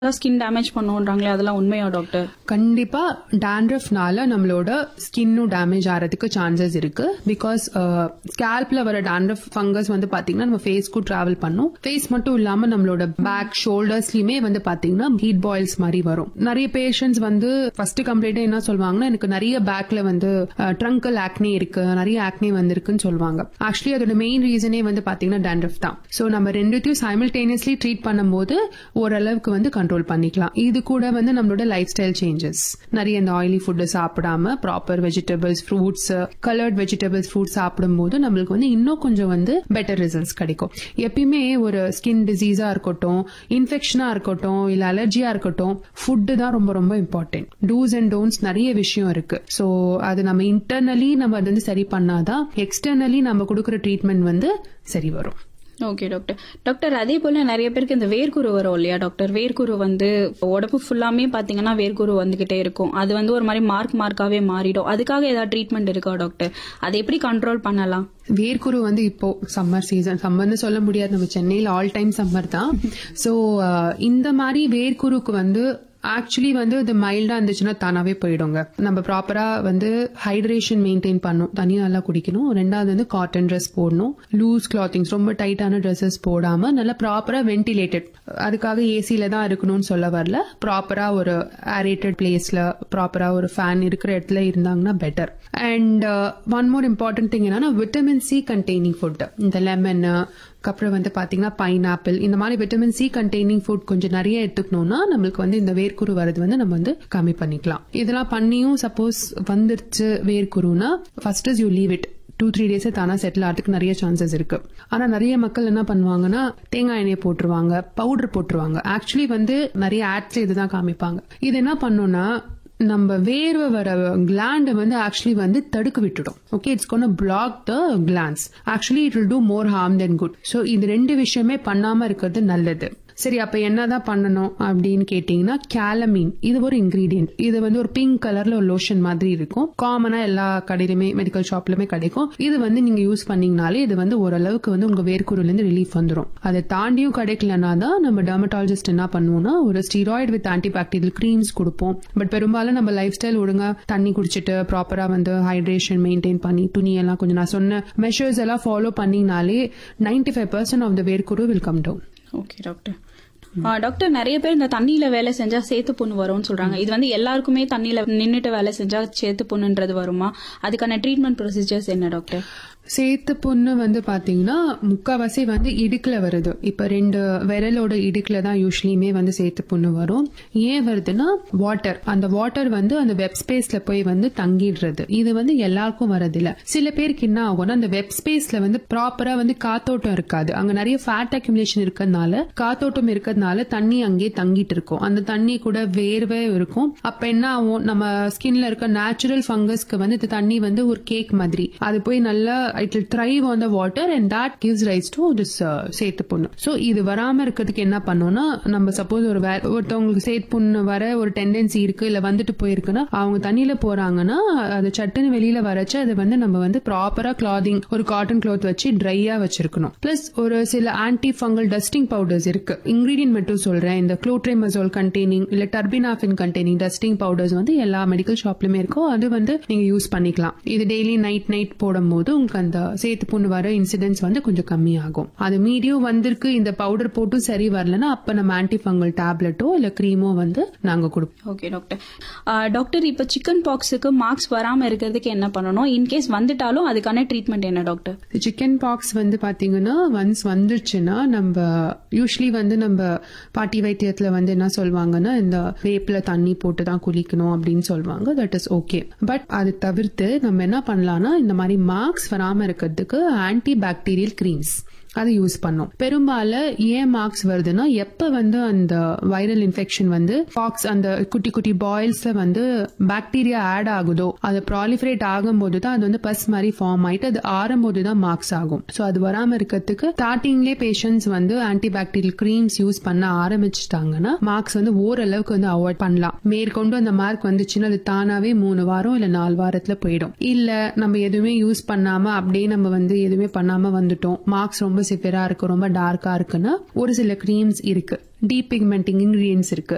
skin damage பண்ணுன்றாங்களே அதெல்லாம் உண்மையா doctor கண்டிப்பா டேண்ட்ரஃப்னால நம்மளோட ஸ்கின்னும் டேமேஜ் ஆகிறதுக்கு சான்சஸ் இருக்கு பிகாஸ் ஸ்கேல்ப்ல வர டேண்ட்ரஃப் ஃபங்கஸ் வந்து பாத்தீங்கன்னா நம்ம ஃபேஸ்க்கும் டிராவல் பண்ணும் ஃபேஸ் மட்டும் இல்லாம நம்மளோட பேக் ஷோல்டர்ஸ்லயுமே வந்து பாத்தீங்கன்னா ஹீட் பாயில்ஸ் மாதிரி வரும் நிறைய பேஷண்ட்ஸ் வந்து ஃபர்ஸ்ட் கம்ப்ளைண்ட் என்ன சொல்லுவாங்கன்னா எனக்கு நிறைய பேக்ல வந்து ட்ரங்கல் ஆக்னே இருக்கு நிறைய ஆக்னே வந்திருக்குன்னு சொல்லுவாங்க ஆக்சுவலி அதோட மெயின் ரீசனே வந்து பாத்தீங்கன்னா டேண்ட்ரஃப் தான் சோ நம்ம ரெண்டுத்தையும் சைமல்டேனியஸ்லி ட்ரீட் பண்ணும்போது ஓரளவுக்கு வந்து கண்ட்ரோல் பண்ணிக்கலாம் இது கூட வந்து நம்மளோட லைஃப் ஸ்டைல் சேஞ்சஸ் நிறைய இந்த ஆயிலி ஃபுட்டு சாப்பிடாம proper vegetables fruits coloured vegetables fruits சாப்பிடும்போது நம்மளுக்கு வந்து இன்னும் கொஞ்சம் வந்து பெட்டர் ரிசல்ட்ஸ் கிடைக்கும் எப்பயுமே ஒரு ஸ்கின் டிசீஸா இருக்கட்டும் இன்ஃபெக்ஷனா இருக்கட்டும் இல்ல அலர்ஜியா இருக்கட்டும் ஃபுட்டு தான் ரொம்ப ரொம்ப இம்பார்ட்டன்ட் டூஸ் அண்ட் டோன்ட்ஸ் நிறைய விஷயம் இருக்கு சோ அது நம்ம இன்டர்னலி நம்ம அது வந்து சரி பண்ணாதான் எக்ஸ்டர்னலி நம்ம கொடுக்குற ட்ரீட்மெண்ட் வந்து சரி வரும் ஓகே டாக்டர் டாக்டர் அதே போல நிறைய பேருக்கு இந்த வேர்க்குரு வரும் இல்லையா டாக்டர் வேர்க்குரு வந்து உடம்பு ஃபுல்லாமே பாத்தீங்கன்னா வேர்க்குரு வந்துகிட்டே இருக்கும் அது வந்து ஒரு மாதிரி மார்க் மார்க்காவே மாறிடும் அதுக்காக ஏதாவது ட்ரீட்மெண்ட் இருக்கா டாக்டர் அதை எப்படி கண்ட்ரோல் பண்ணலாம் வேர்க்குரு வந்து இப்போ சம்மர் சீசன் சம்மர்னு சொல்ல முடியாது நம்ம சென்னையில் ஆல் டைம் சம்மர் தான் ஸோ இந்த மாதிரி வேர்க்குருக்கு வந்து ஆக்சுவலி வந்து இது மைல்டா இருந்துச்சுன்னா தானாவே போயிடுங்க நம்ம ப்ராப்பரா வந்து ஹைட்ரேஷன் மெயின்டைன் பண்ணும் தண்ணி நல்லா குடிக்கணும் ரெண்டாவது வந்து காட்டன் ட்ரெஸ் போடணும் லூஸ் கிளாத்திங்ஸ் ரொம்ப டைட்டான ட்ரெஸ்ஸஸ் போடாம நல்லா ப்ராப்பரா வென்டிலேட்டட் அதுக்காக ஏசில தான் இருக்கணும்னு சொல்ல வரல ப்ராப்பரா ஒரு ஏரேட்டட் பிளேஸ்ல ப்ராப்பரா ஒரு ஃபேன் இருக்கிற இடத்துல இருந்தாங்கன்னா better and one more important thing என்னன்னா விட்டமின் சி கண்டெய்னிங் ஃபுட் இந்த லெமன் அப்புறம் வந்து பாத்தீங்கன்னா பைனாப்பிள் இந்த மாதிரி விட்டமின் சி கண்டெய்னிங் ஃபுட் கொஞ்சம் நிறைய எடுத்துக்கணும்னா நம்மளுக்கு வந்து இந்த வேர்க்குரு வரது வந்து நம்ம வந்து கம்மி பண்ணிக்கலாம் இதெல்லாம் பண்ணியும் சப்போஸ் வந்துருச்சு வேர்க்குருனா first is you leave it two three days தானா செட்டில் ஆகிறதுக்கு நிறைய சான்சஸ் இருக்கு ஆனா நிறைய மக்கள் என்ன பண்ணுவாங்கன்னா தேங்காய் எண்ணெய் போட்டுருவாங்க பவுடர் போட்டுருவாங்க ஆக்சுவலி வந்து நிறைய ஆட்ஸ்ல இதுதான் காமிப்பாங்க இது என்ன பண்ணும்னா நம்ம வேர்வை வர கிளாண்டை வந்து ஆக்சுவலி வந்து தடுக்க விட்டுடும் ஓகே இட்ஸ் கொண்டு block the glands actually it will do more harm then good so இது ரெண்டு விஷயமே பண்ணாம இருக்கிறது நல்லது சரி அப்ப என்னதான் பண்ணணும் அப்படின்னு கேட்டீங்கன்னா கேலமீன் இது ஒரு இன்கிரீடியன்ட் இது வந்து ஒரு பிங்க் கலர்ல ஒரு லோஷன் மாதிரி இருக்கும் காமனா எல்லா கடையிலுமே மெடிக்கல் ஷாப்லயுமே கிடைக்கும் இது வந்து நீங்க யூஸ் பண்ணீங்கனாலே இது வந்து ஓரளவுக்கு வந்து உங்க வேர்க்குருல இருந்து ரிலீஃப் வந்துடும் அதை தாண்டியும் கிடைக்கலனா தான் நம்ம டெர்மட்டாலஜிஸ்ட் என்ன பண்ணுவோம்னா ஒரு ஸ்டீராய்டு வித் ஆன்டிபாக்டீரியல் கிரீம்ஸ் கொடுப்போம் பட் பெரும்பாலும் நம்ம லைஃப் ஸ்டைல் ஒழுங்கா தண்ணி குடிச்சிட்டு ப்ராப்பரா வந்து ஹைட்ரேஷன் மெயின்டைன் பண்ணி துணி எல்லாம் கொஞ்சம் நான் சொன்ன மெஷர்ஸ் எல்லாம் ஃபாலோ பண்ணீங்கனாலே ninety five percent of the வேர்க்குரு will come down okay doctor doctor நிறைய பேர் இந்த தண்ணியில வேலை செஞ்சா சேத்து புண்ணு வரும்னு சொல்றாங்க இது வந்து எல்லாருக்குமே தண்ணியில நின்னுட்டு வேலை செஞ்சா சேத்து புண்ணுன்றது வருமா அதுக்கான ட்ரீட்மெண்ட் ப்ரொசீஜர்ஸ் என்ன டாக்டர் சேத்து புண்ணு வந்து பாத்தீங்கன்னா முக்காவாசி வந்து இடுக்குல வருது இப்ப ரெண்டு விரலோட இடுக்குல தான் யூஸ்வலியுமே வந்து சேத்து புண்ணு வரும் ஏன் வருதுன்னா வாட்டர் அந்த வாட்டர் வந்து அந்த வெப் ஸ்பேஸ்ல போய் வந்து தங்கிடுறது இது வந்து எல்லாருக்கும் வரதில்ல சில பேருக்கு என்ன ஆகும்னா அந்த வெப் ஸ்பேஸ்ல வந்து ப்ராப்பரா வந்து காத்தோட்டம் இருக்காது அங்க நிறைய ஃபேட் அக்யூமுலேஷன் இருக்கிறதுனால காத்தோட்டம் இருக்கிறதுனால தண்ணி அங்கேயே தங்கிட்டு இருக்கும் அந்த தண்ணி கூட வேர்வே இருக்கும் அப்ப என்ன ஆகும் நம்ம ஸ்கின்ல இருக்க நேச்சுரல் ஃபங்கஸ்க்கு வந்து இந்த தண்ணி வந்து ஒரு கேக் மாதிரி அது போய் நல்லா it will thrive on the water and that gives rise to this சேத்து புண்ணு ஸோ இது வராம இருக்கிறதுக்கு என்ன பண்ணோம்னா நம்ம சப்போஸ் ஒரு வே- ஒருத்தவங்களுக்கு சேத்து புண்ணு வர ஒரு டெண்டன்சி இருக்கு இல்ல வந்துட்டு போயிருக்குன்னா அவங்க தண்ணியில போறாங்கன்னா அது சட்டுன்னு வெளியில வரச்சு அது வந்து நம்ம வந்து ப்ராப்பரா கிளாதிங் ஒரு காட்டன் கிளாத் வச்சு ட்ரையா வச்சிருக்கணும் பிளஸ் ஒரு சில ஆன்டி ஃபங்கல் டஸ்டிங் பவுடர்ஸ் இருக்கு இன்கிரீடியன்ட் மட்டும் சொல்றேன் இந்த குளோட்ரேமசோல் கண்டெய்னிங் இல்ல டர்பினாஃபின் கண்டெய்னிங் டஸ்டிங் பவுடர்ஸ் வந்து எல்லா மெடிக்கல் ஷாப்லயுமே இருக்கும் அது வந்து நீங்க யூஸ் பண்ணிக்கலாம் இது டெய்லி நைட் நைட் போடும்போது உங்களுக்கு அந்த சேத்து புண்ணு வர இன்சிடென்ட்ஸ் வந்து கொஞ்சம் கம்மியாகும் அது மீடியம் வந்திருக்கு இந்த பவுடர் போட்டும் சரி வரலன்னா அப்ப நம்ம ஆன்டி ஃபங்கல் டேப்லெட்டோ இல்ல கிரீமோ வந்து நாங்க கொடுப்போம் ஓகே டாக்டர் டாக்டர் இப்போ சிக்கன் பாக்ஸுக்கு மார்க்ஸ் வராம இருக்கிறதுக்கு என்ன பண்ணணும் இன்கேஸ் வந்துட்டாலும் அதுக்கான ட்ரீட்மெண்ட் என்ன டாக்டர் சிக்கன் பாக்ஸ் வந்து பாத்தீங்கன்னா ஒன்ஸ் வந்துருச்சுன்னா நம்ம யூஸ்வலி வந்து நம்ம பாட்டி வைத்தியத்துல வந்து என்ன சொல்லுவாங்கன்னா இந்த வேப்பில தண்ணி போட்டு தான் குளிக்கணும் அப்படின்னு சொல்லுவாங்க தட் இஸ் ஓகே பட் அது தவிர்த்து நம்ம என்ன பண்ணலாம்னா இந்த மாதிரி மார்க்ஸ் வராம இருக்கிறதுக்கு ஆன்டி பாக்டீரியல் கிரீம்ஸ் அதை யூஸ் பண்ணோம் பெரும்பாலும் ஏன் மார்க்ஸ் வருதுன்னா எப்ப வந்து அந்த வைரல் இன்ஃபெக்ஷன் வந்து பாக்ஸ் அந்த குட்டி குட்டி பாயில்ஸ்ல வந்து பாக்டீரியா ஆட் ஆகுதோ அது ப்ராலிஃபரேட் ஆகும்போது தான் அது வந்து பஸ் மாதிரி ஃபார்ம் ஆயிட்டு அது ஆறும்போது தான் மார்க்ஸ் ஆகும் ஸோ அது வராம இருக்கிறதுக்கு ஸ்டார்டிங்லேயே பேஷண்ட்ஸ் வந்து ஆன்டி பாக்டீரியல் கிரீம்ஸ் யூஸ் பண்ண ஆரம்பிச்சிட்டாங்கன்னா மார்க்ஸ் வந்து ஓரளவுக்கு வந்து அவாய்ட் பண்ணலாம் மேற்கொண்டு அந்த மார்க் வந்துச்சுன்னா அது தானாவே மூணு வாரம் இல்ல நாலு வாரத்துல போயிடும் இல்ல நம்ம எதுவுமே யூஸ் பண்ணாம அப்படியே நம்ம வந்து எதுவுமே பண்ணாம வந்துட்டோம் மார்க்ஸ் ரொம்ப சிவியரா இருக்கு ரொம்ப டார்க்கா இருக்குன்னா ஒரு சில கிரீம்ஸ் இருக்கு டீப் பிக்மெண்டிங் இன்கிரீடியன்ஸ் இருக்கு